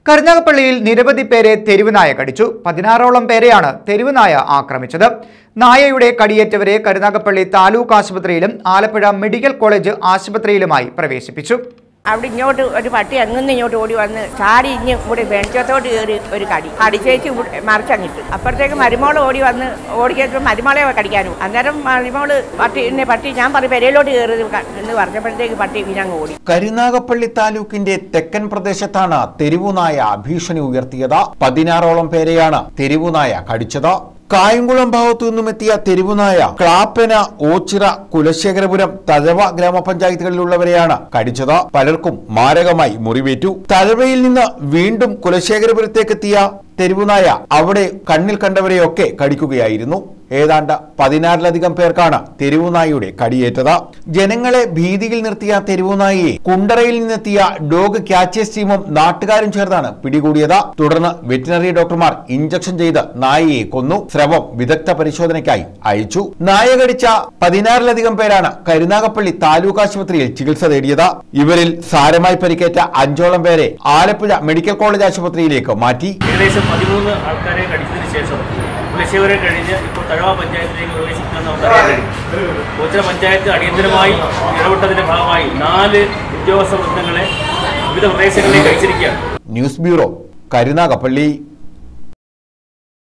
കരുനാഗപ്പള്ളിയിൽ നിരവധി പേരെ തെരുവുനായ കടിച്ചു പതിനാറോളം പേരെയാണ് തെരുവുനായ ആക്രമിച്ചത് നായയുടെ കടിയേറ്റവരെ കരുനാഗപ്പള്ളി താലൂക്ക് ആശുപത്രിയിലും ആലപ്പുഴ മെഡിക്കൽ കോളേജ് ആശുപത്രിയിലുമായി പ്രവേശിപ്പിച്ചു അവിടെ ഇങ്ങോട്ട് ഒരു പട്ടി അങ്ങനെ ഇങ്ങോട്ട് ഓടി വന്ന് ചാടി ഇഞ്ഞ് ഇവിടെ വെളിച്ചത്തോട്ട് കയറി ഒരു കടി കടിച്ചേച്ച് ഇവിടെ മറിച്ചങ്ങിട്ട് അപ്പോഴത്തേക്ക് മരുമോള് ഓടി വന്ന് ഓടിക്കപ്പോൾ മരുമോളെ കടിക്കാനും അന്നേരം മരുമോള് പട്ടി എന്നെ പട്ടി ഞാൻ പറയും പെരയിലോട്ട് കയറി എന്ന് പറഞ്ഞപ്പോഴത്തേക്ക് പട്ടി വിനങ്ങ് ഓടി കരുനാഗപ്പള്ളി താലൂക്കിന്റെ തെക്കൻ പ്രദേശത്താണ് തെരുവുനായ ഭീഷണി ഉയർത്തിയത് പതിനാറോളം പേരെയാണ് തെരുവുനായ കടിച്ചത് കായംകുളം ഭാഗത്തു നിന്നുമെത്തിയ തെരുവുനായ ക്ലാപ്പന ഓച്ചിറ കുലശേഖരപുരം തഴവ ഗ്രാമപഞ്ചായത്തുകളിലുള്ളവരെയാണ് കടിച്ചത് പലർക്കും മാരകമായി മുറിവേറ്റു തഴവയിൽ നിന്ന് വീണ്ടും കുലശേഖരപുരത്തേക്കെത്തിയ തെരുവുനായ അവിടെ കണ്ണിൽ കണ്ടവരെയൊക്കെ കടിക്കുകയായിരുന്നു ഏതാണ്ട് പതിനാറിലധികം പേർക്കാണ് തെരുവുനായയുടെ കടിയേറ്റത് ജനങ്ങളെ ഭീതിയിൽ നിർത്തിയ തെരുവുനായയെ കുണ്ടറയിൽ നിന്നെത്തിയ ഡോഗ് ക്യാച്ചേഴ്സ് ടീമും നാട്ടുകാരും ചേർന്നാണ് പിടികൂടിയത് തുടർന്ന് വെറ്റിനറി ഡോക്ടർമാർ ഇഞ്ചക്ഷൻ ചെയ്ത് നായയെ കൊന്നു സ്രവം വിദഗ്ധ പരിശോധനയ്ക്കായി അയച്ചു നായ കടിച്ച പതിനാറിലധികം പേരാണ് കരുനാഗപ്പള്ളി താലൂക്ക് ആശുപത്രിയിൽ ചികിത്സ തേടിയത് ഇവരിൽ സാരമായി പരിക്കേറ്റ അഞ്ചോളം പേരെ ആലപ്പുഴ മെഡിക്കൽ കോളേജ് ആശുപത്രിയിലേക്ക് മാറ്റി ഏകദേശം പതിമൂന്ന് ആൾക്കാരെ കടിച്ചതിന് ശേഷം പുലശ്ശേവരെ കഴിഞ്ഞ് ഇപ്പോൾ തഴവ പഞ്ചായത്തിലേക്ക് പ്രവേശിക്കുമെന്ന് നമുക്ക് അറിയാൻ കഴിയും ഓച്ചിറ പഞ്ചായത്ത് അടിയന്തരമായി ഇടപെട്ടതിന്റെ ഭാഗമായി നാല് ഉദ്യോഗസ്ഥ വൃന്ദങ്ങളെ വിവിധ പ്രദേശങ്ങളിലേക്ക് അയച്ചിരിക്കുകയാണ് ന്യൂസ് ബ്യൂറോ കരുനാഗപ്പള്ളി